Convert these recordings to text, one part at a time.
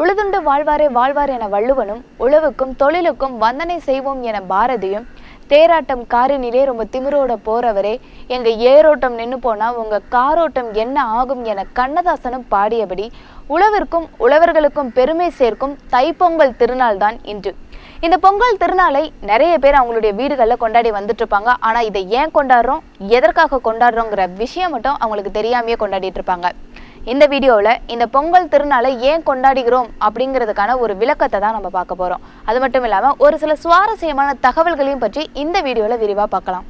உழுதுண்டு வாழ்வாரே வாழ்வார் என வள்ளுவனும் உழவுக்கும் தொழிலுக்கும் வந்தனை செய்வோம் என பாரதியும் தேராட்டம் காரினிலே ரொம்ப திமிரோட போறவரே எங்க ஏரோட்டம் நின்னு போனா உங்க காரோட்டம் என்ன ஆகும் என கண்ணதாசனும் பாடியபடி உழவிற்கும் உழவர்களுக்கும் பெருமை சேர்க்கும் தைப்பொங்கல் திருநாள் தான் இன்று இந்த பொங்கல் திருநாளை நிறைய பேர் அவங்களுடைய வீடுகளில் கொண்டாடி வந்துட்டு இருப்பாங்க ஆனா இதை ஏன் கொண்டாடுறோம் எதற்காக கொண்டாடுறோங்கிற விஷயம் மட்டும் அவங்களுக்கு தெரியாமையே கொண்டாடிட்டு இருப்பாங்க இந்த வீடியோவில் இந்த பொங்கல் திருநாளை ஏன் கொண்டாடுகிறோம் அப்படிங்கிறதுக்கான ஒரு விளக்கத்தை தான் நம்ம பார்க்க போகிறோம் அது மட்டும் இல்லாமல் ஒரு சில சுவாரஸ்யமான தகவல்களையும் பற்றி இந்த வீடியோவில் விரிவாக பார்க்கலாம்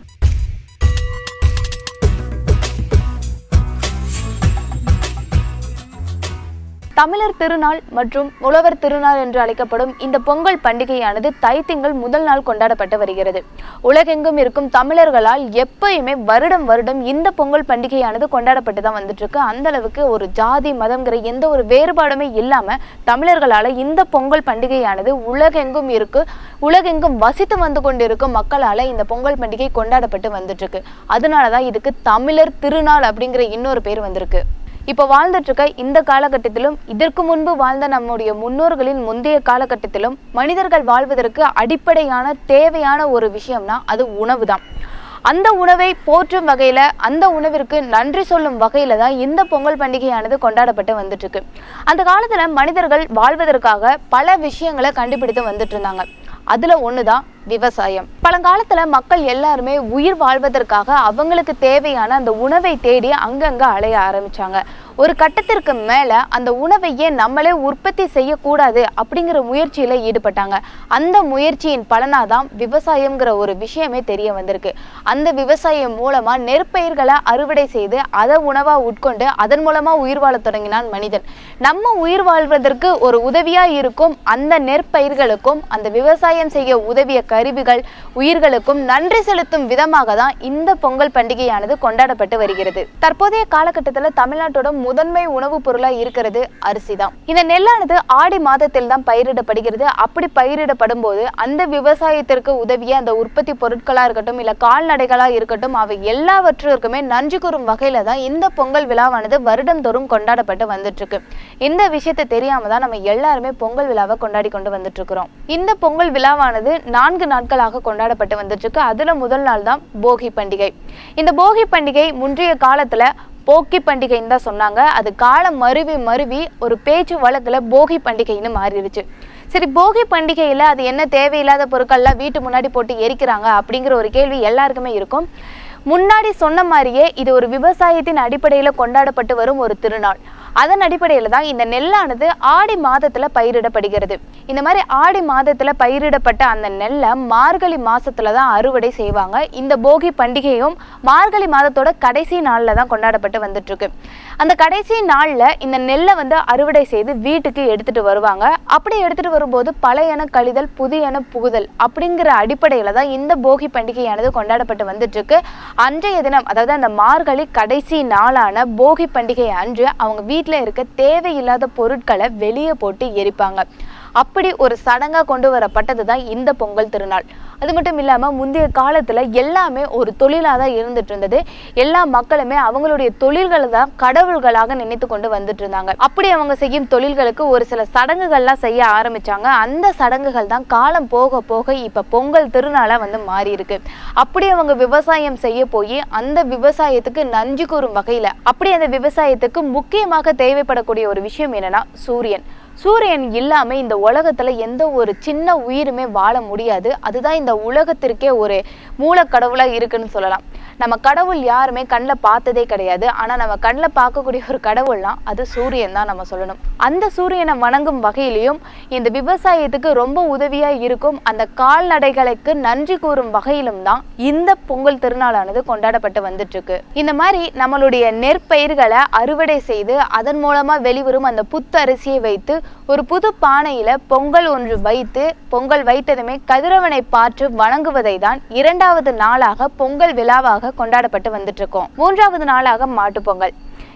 தமிழர் திருநாள் மற்றும் உழவர் திருநாள் என்று அழைக்கப்படும் இந்த பொங்கல் பண்டிகையானது தைத்திங்கள் முதல் நாள் கொண்டாடப்பட்டு வருகிறது உலகெங்கும் இருக்கும் தமிழர்களால் எப்பயுமே வருடம் வருடம் இந்த பொங்கல் பண்டிகையானது கொண்டாடப்பட்டு தான் வந்துட்டு இருக்கு அந்த அளவுக்கு ஒரு ஜாதி மதம்ங்கிற எந்த ஒரு வேறுபாடுமே இல்லாம தமிழர்களால இந்த பொங்கல் பண்டிகையானது உலகெங்கும் இருக்கு உலகெங்கும் வசித்து வந்து கொண்டிருக்கும் மக்களால இந்த பொங்கல் பண்டிகை கொண்டாடப்பட்டு வந்துட்டு இருக்கு அதனாலதான் இதுக்கு தமிழர் திருநாள் அப்படிங்கிற இன்னொரு பேர் வந்திருக்கு இப்போ வாழ்ந்துட்டு இருக்க இந்த காலகட்டத்திலும் இதற்கு முன்பு வாழ்ந்த நம்முடைய முன்னோர்களின் முந்தைய காலகட்டத்திலும் மனிதர்கள் வாழ்வதற்கு அடிப்படையான தேவையான ஒரு விஷயம்னா அது உணவு தான் அந்த உணவை போற்றும் வகையில அந்த உணவிற்கு நன்றி சொல்லும் வகையில தான் இந்த பொங்கல் பண்டிகையானது கொண்டாடப்பட்டு வந்துட்டு இருக்கு அந்த காலத்துல மனிதர்கள் வாழ்வதற்காக பல விஷயங்களை கண்டுபிடித்து வந்துட்டு இருந்தாங்க அதுல ஒண்ணுதான் விவசாயம் பழங்காலத்துல மக்கள் எல்லாருமே உயிர் வாழ்வதற்காக அவங்களுக்கு தேவையான அந்த உணவை தேடி அங்கங்க அலைய ஆரம்பிச்சாங்க ஒரு கட்டத்திற்கு மேல அந்த உணவையே நம்மளே உற்பத்தி செய்யக்கூடாது அப்படிங்கிற முயற்சியில ஈடுபட்டாங்க அந்த முயற்சியின் பலனாதான் விவசாயம்ங்கிற ஒரு விஷயமே தெரிய வந்திருக்கு அந்த விவசாயம் மூலமா நெற்பயிர்களை அறுவடை செய்து அதை உணவா உட்கொண்டு அதன் மூலமா உயிர் வாழத் தொடங்கினான் மனிதன் நம்ம உயிர் வாழ்வதற்கு ஒரு உதவியா இருக்கும் அந்த நெற்பயிர்களுக்கும் அந்த விவசாயம் செய்ய உதவிய கருவிகள் உயிர்களுக்கும் நன்றி செலுத்தும் விதமாக தான் இந்த பொங்கல் பண்டிகையானது கொண்டாடப்பட்டு வருகிறது தற்போதைய காலகட்டத்தில் தமிழ்நாட்டோட முதன்மை உணவுப் பொருளா இருக்கிறது அரிசி தான் இந்த நெல்லானது ஆடி மாதத்தில் தான் பயிரிடப்படுகிறது அப்படி பயிரிடப்படும் போது அந்த விவசாயத்திற்கு உதவிய அந்த உற்பத்தி பொருட்களா இருக்கட்டும் இல்ல கால்நடைகளா இருக்கட்டும் அவை எல்லாவற்றிற்குமே நன்றி கூறும் வகையில தான் இந்த பொங்கல் விழாவானது வருடந்தோறும் கொண்டாடப்பட்டு வந்துட்டு இருக்கு இந்த விஷயத்தை தெரியாம தான் நம்ம எல்லாருமே பொங்கல் விழாவை கொண்டாடி கொண்டு வந்துட்டு இருக்கிறோம் இந்த பொங்கல் விழாவானது நான்கு நாட்களாக கொண்டாடப்பட்டு வந்துட்டு இருக்கு அதுல முதல் நாள் தான் போகி பண்டிகை இந்த போகி பண்டிகை முன்றைய காலத்துல போக்கி பண்டிகைன்னு தான் சொன்னாங்க அது காலம் மருவி மருவி ஒரு பேச்சு வழக்குல போகி பண்டிகைன்னு மாறிடுச்சு சரி போகி பண்டிகையில அது என்ன தேவையில்லாத பொருட்கள்லாம் வீட்டு முன்னாடி போட்டு எரிக்கிறாங்க அப்படிங்கிற ஒரு கேள்வி எல்லாருக்குமே இருக்கும் முன்னாடி சொன்ன மாதிரியே இது ஒரு விவசாயத்தின் அடிப்படையில் கொண்டாடப்பட்டு வரும் ஒரு திருநாள் அதன் அடிப்படையில் தான் இந்த நெல்லானது ஆடி மாதத்துல பயிரிடப்படுகிறது இந்த மாதிரி ஆடி மாதத்துல பயிரிடப்பட்ட அந்த நெல்லை மார்கழி மாசத்துல தான் அறுவடை செய்வாங்க இந்த போகி பண்டிகையும் மார்கழி மாதத்தோட கடைசி நாள்ல தான் கொண்டாடப்பட்டு வந்துட்டு இருக்கு அந்த கடைசி நாள்ல இந்த நெல்லை வந்து அறுவடை செய்து வீட்டுக்கு எடுத்துட்டு வருவாங்க அப்படி எடுத்துட்டு வரும்போது பழையன கழிதல் புதியன புகுதல் அப்படிங்கிற அடிப்படையில தான் இந்த போகி பண்டிகையானது கொண்டாடப்பட்டு வந்துட்டு இருக்கு அன்றைய தினம் அதாவது அந்த மார்கழி கடைசி நாளான போகி பண்டிகை அன்று அவங்க வீட்டில் இருக்க தேவையில்லாத பொருட்களை வெளியே போட்டு எரிப்பாங்க அப்படி ஒரு சடங்காக கொண்டு வரப்பட்டது தான் இந்த பொங்கல் திருநாள் அது மட்டும் இல்லாமல் முந்தைய காலத்தில் எல்லாமே ஒரு தொழிலாக தான் இருந்துட்டு இருந்தது எல்லா மக்களுமே அவங்களுடைய தொழில்களை தான் கடவுள்களாக நினைத்து கொண்டு வந்துட்டு இருந்தாங்க அப்படி அவங்க செய்யும் தொழில்களுக்கு ஒரு சில சடங்குகள்லாம் செய்ய ஆரம்பிச்சாங்க அந்த சடங்குகள் தான் காலம் போக போக இப்போ பொங்கல் திருநாளாக வந்து மாறி இருக்கு அப்படி அவங்க விவசாயம் செய்ய போய் அந்த விவசாயத்துக்கு நன்றி கூறும் வகையில் அப்படி அந்த விவசாயத்துக்கு முக்கியமாக தேவைப்படக்கூடிய ஒரு விஷயம் என்னன்னா சூரியன் சூரியன் இல்லாம இந்த உலகத்துல எந்த ஒரு சின்ன உயிருமே வாழ முடியாது அதுதான் இந்த உலகத்திற்கே ஒரு மூலக்கடவுளா இருக்குன்னு சொல்லலாம் நம்ம கடவுள் யாருமே கண்ணில் பார்த்ததே கிடையாது ஆனா நம்ம கண்ணில் பார்க்கக்கூடிய ஒரு கடவுள்னா அது சூரியன் தான் நம்ம சொல்லணும் அந்த சூரியனை வணங்கும் வகையிலையும் இந்த விவசாயத்துக்கு ரொம்ப உதவியா இருக்கும் அந்த கால்நடைகளுக்கு நன்றி கூறும் வகையிலும் தான் இந்த பொங்கல் திருநாளானது கொண்டாடப்பட்டு வந்துட்டு இருக்கு இந்த மாதிரி நம்மளுடைய நெற்பயிர்களை அறுவடை செய்து அதன் மூலமா வெளிவரும் அந்த புத்தரிசியை வைத்து ஒரு புது பானையில பொங்கல் ஒன்று வைத்து பொங்கல் வைத்ததுமே கதிரவனை பார்த்து வணங்குவதை தான் இரண்டாவது நாளாக பொங்கல் விழாவாக கொண்டாடப்பட்டு வந்துட்டு இருக்கோம் மூன்றாவது நாளாக மாட்டுப் பொங்கல்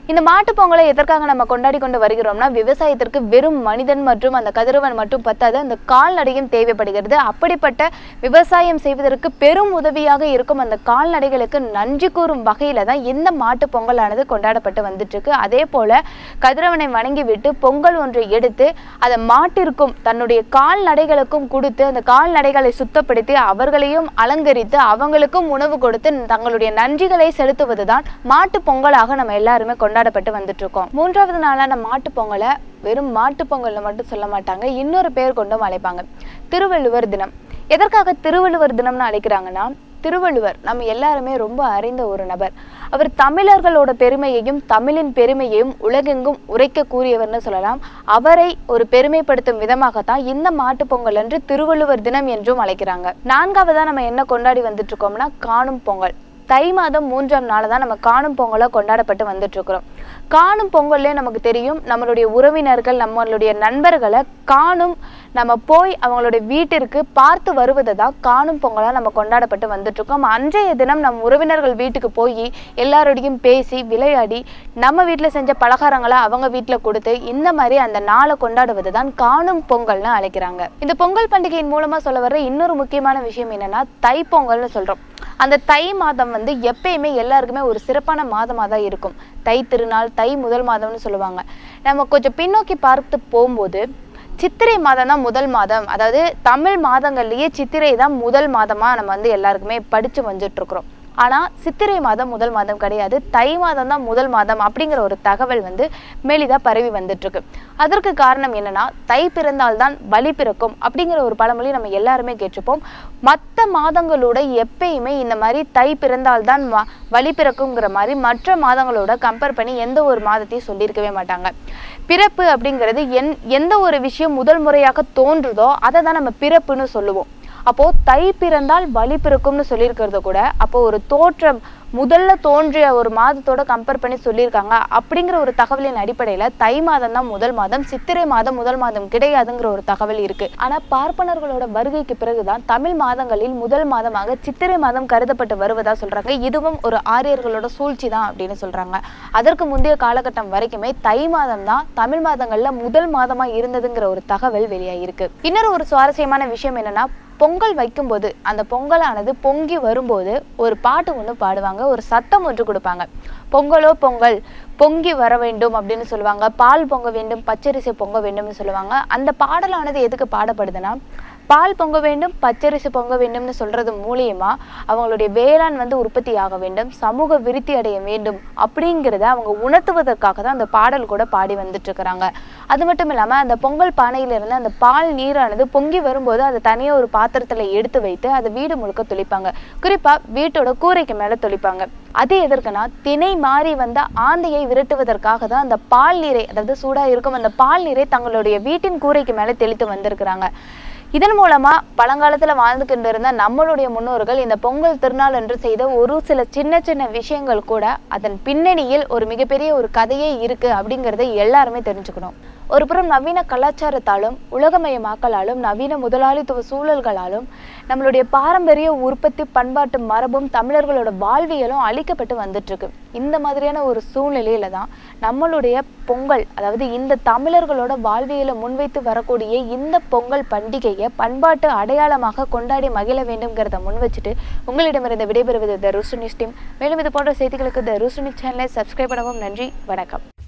இந்த மாட்டுப் பொங்கலை எதற்காக நம்ம கொண்டாடி கொண்டு வருகிறோம்னா விவசாயத்திற்கு வெறும் மனிதன் மற்றும் அந்த கதிரவன் மட்டும் பத்தாது அந்த கால்நடையும் தேவைப்படுகிறது அப்படிப்பட்ட விவசாயம் செய்வதற்கு பெரும் உதவியாக இருக்கும் அந்த கால்நடைகளுக்கு நன்றி கூறும் வகையில தான் இந்த மாட்டுப் பொங்கலானது கொண்டாடப்பட்டு வந்துட்டு இருக்கு அதே போல கதிரவனை வணங்கி விட்டு பொங்கல் ஒன்றை எடுத்து அதை மாட்டிற்கும் தன்னுடைய கால்நடைகளுக்கும் கொடுத்து அந்த கால்நடைகளை சுத்தப்படுத்தி அவர்களையும் அலங்கரித்து அவங்களுக்கும் உணவு கொடுத்து தங்களுடைய நன்றிகளை செலுத்துவதுதான் மாட்டுப் பொங்கலாக நம்ம எல்லாருமே கொண்டாடப்பட்டு வந்துட்டு இருக்கோம் மூன்றாவது நாளான மாட்டுப் பொங்கலை வெறும் மாட்டுப் பொங்கல்னு மட்டும் சொல்ல மாட்டாங்க இன்னொரு பேர் கொண்டும் அழைப்பாங்க திருவள்ளுவர் தினம் எதற்காக திருவள்ளுவர் தினம்னு அழைக்கிறாங்கன்னா திருவள்ளுவர் நம்ம எல்லாருமே ரொம்ப அறிந்த ஒரு நபர் அவர் தமிழர்களோட பெருமையையும் தமிழின் பெருமையையும் உலகெங்கும் உரைக்க கூறியவர்னு சொல்லலாம் அவரை ஒரு பெருமைப்படுத்தும் விதமாகத்தான் இந்த மாட்டுப் பொங்கல் அன்று திருவள்ளுவர் தினம் என்றும் அழைக்கிறாங்க நான்காவதா நம்ம என்ன கொண்டாடி வந்துட்டு இருக்கோம்னா காணும் பொங்கல் தை மாதம் மூன்றாம் நாள் தான் நம்ம காணும் பொங்கலாக கொண்டாடப்பட்டு வந்துட்டு இருக்கிறோம் காணும் பொங்கல்லே நமக்கு தெரியும் நம்மளுடைய உறவினர்கள் நம்மளுடைய நண்பர்களை காணும் நம்ம போய் அவங்களுடைய வீட்டிற்கு பார்த்து வருவதை தான் காணும் பொங்கலாக நம்ம கொண்டாடப்பட்டு வந்துட்டு இருக்கோம் அன்றைய தினம் நம் உறவினர்கள் வீட்டுக்கு போய் எல்லாரோடையும் பேசி விளையாடி நம்ம வீட்டில் செஞ்ச பலகாரங்களை அவங்க வீட்டில் கொடுத்து இந்த மாதிரி அந்த நாளை கொண்டாடுவது தான் காணும் பொங்கல்னு அழைக்கிறாங்க இந்த பொங்கல் பண்டிகையின் மூலமாக சொல்ல வர்ற இன்னொரு முக்கியமான விஷயம் என்னன்னா தை பொங்கல்னு சொல்கிறோம் அந்த தை மாதம் வந்து எப்பயுமே எல்லாருக்குமே ஒரு சிறப்பான மாதமாக தான் இருக்கும் தை திருநாள் தை முதல் மாதம்னு சொல்லுவாங்க நம்ம கொஞ்சம் பின்னோக்கி பார்த்து போகும்போது சித்திரை மாதம் தான் முதல் மாதம் அதாவது தமிழ் மாதங்கள்லேயே சித்திரை தான் முதல் மாதமாக நம்ம வந்து எல்லாருக்குமே படித்து வந்துட்டு இருக்கிறோம் ஆனால் சித்திரை மாதம் முதல் மாதம் கிடையாது தை மாதம் தான் முதல் மாதம் அப்படிங்கிற ஒரு தகவல் வந்து மெலிதாக பரவி வந்துட்டு இருக்கு அதற்கு காரணம் என்னன்னா தை பிறந்தால்தான் பலி பிறக்கும் அப்படிங்கிற ஒரு பழமொழி நம்ம எல்லாருமே கேட்டிருப்போம் மற்ற மாதங்களோட எப்பயுமே இந்த மாதிரி தை பிறந்தால்தான் ம வழி பிறக்குங்கிற மாதிரி மற்ற மாதங்களோட கம்பேர் பண்ணி எந்த ஒரு மாதத்தையும் சொல்லியிருக்கவே மாட்டாங்க பிறப்பு அப்படிங்கிறது என் எந்த ஒரு விஷயம் முதல் முறையாக தோன்றுதோ அதை தான் நம்ம பிறப்புன்னு சொல்லுவோம் அப்போ தை பிறந்தால் வழி பிறக்கும்னு சொல்லியிருக்கிறது கூட அப்போ ஒரு தோற்றம் முதல்ல தோன்றிய ஒரு மாதத்தோட கம்பேர் பண்ணி சொல்லியிருக்காங்க அப்படிங்கிற ஒரு தகவலின் அடிப்படையில் தை மாதம் தான் முதல் மாதம் சித்திரை மாதம் முதல் மாதம் கிடையாதுங்கிற ஒரு தகவல் இருக்கு ஆனால் பார்ப்பனர்களோட வருகைக்கு பிறகுதான் தமிழ் மாதங்களில் முதல் மாதமாக சித்திரை மாதம் கருதப்பட்டு வருவதா சொல்றாங்க இதுவும் ஒரு ஆரியர்களோட சூழ்ச்சி தான் அப்படின்னு சொல்றாங்க அதற்கு முந்தைய காலகட்டம் வரைக்குமே தை மாதம் தான் தமிழ் மாதங்கள்ல முதல் மாதமா இருந்ததுங்கிற ஒரு தகவல் வெளியாகிருக்கு இன்னொரு ஒரு சுவாரஸ்யமான விஷயம் என்னன்னா பொங்கல் வைக்கும்போது அந்த பொங்கலானது பொங்கி வரும்போது ஒரு பாட்டு ஒன்று பாடுவாங்க ஒரு சத்தம் ஒன்று கொடுப்பாங்க பொங்கலோ பொங்கல் பொங்கி வர வேண்டும் அப்படின்னு சொல்லுவாங்க பால் பொங்க வேண்டும் பச்சரிசி பொங்க வேண்டும்னு சொல்லுவாங்க அந்த பாடலானது எதுக்கு பாடப்படுதுன்னா பால் பொங்க வேண்டும் பச்சரிசி பொங்க வேண்டும்னு சொல்றது மூலியமா அவங்களுடைய வேளாண் வந்து உற்பத்தி ஆக வேண்டும் சமூக விருத்தி அடைய வேண்டும் அப்படிங்கிறத அவங்க உணர்த்துவதற்காக தான் அந்த பாடல் கூட பாடி வந்துட்டு இருக்கிறாங்க அது மட்டும் இல்லாம அந்த பொங்கல் பானையிலிருந்து அந்த பால் நீரானது பொங்கி வரும்போது அதை தனியா ஒரு பாத்திரத்துல எடுத்து வைத்து அதை வீடு முழுக்க தொளிப்பாங்க குறிப்பா வீட்டோட கூரைக்கு மேல தொளிப்பாங்க அது எதற்குனா திணை மாறி வந்த ஆந்தையை விரட்டுவதற்காக தான் அந்த பால் நீரை அதாவது சூடா இருக்கும் அந்த பால் நீரை தங்களுடைய வீட்டின் கூரைக்கு மேல தெளித்து வந்திருக்கிறாங்க இதன் மூலமா பழங்காலத்துல வாழ்ந்துகிட்டு இருந்த நம்மளுடைய முன்னோர்கள் இந்த பொங்கல் திருநாள் என்று செய்த ஒரு சில சின்ன சின்ன விஷயங்கள் கூட அதன் பின்னணியில் ஒரு மிகப்பெரிய ஒரு கதையே இருக்கு அப்படிங்கறத எல்லாருமே தெரிஞ்சுக்கணும் ஒரு புறம் நவீன கலாச்சாரத்தாலும் உலகமயமாக்கலாலும் நவீன முதலாளித்துவ சூழல்களாலும் நம்மளுடைய பாரம்பரிய உற்பத்தி பண்பாட்டு மரபும் தமிழர்களோட வாழ்வியலும் அழிக்கப்பட்டு வந்துட்டு இருக்கு இந்த மாதிரியான ஒரு சூழ்நிலையில தான் நம்மளுடைய பொங்கல் அதாவது இந்த தமிழர்களோட வாழ்வியலை முன்வைத்து வரக்கூடிய இந்த பொங்கல் பண்டிகையை பண்பாட்டு அடையாளமாக கொண்டாடி மகிழ வேண்டும்ங்கிறத முன் வச்சுட்டு உங்களிடமிருந்து விடைபெறுவது த ருசுனிஸ் டீம் மேலும் இது போன்ற செய்திகளுக்கு த ருசுனி சேனலை சப்ஸ்கிரைப் பண்ணவும் நன்றி வணக்கம்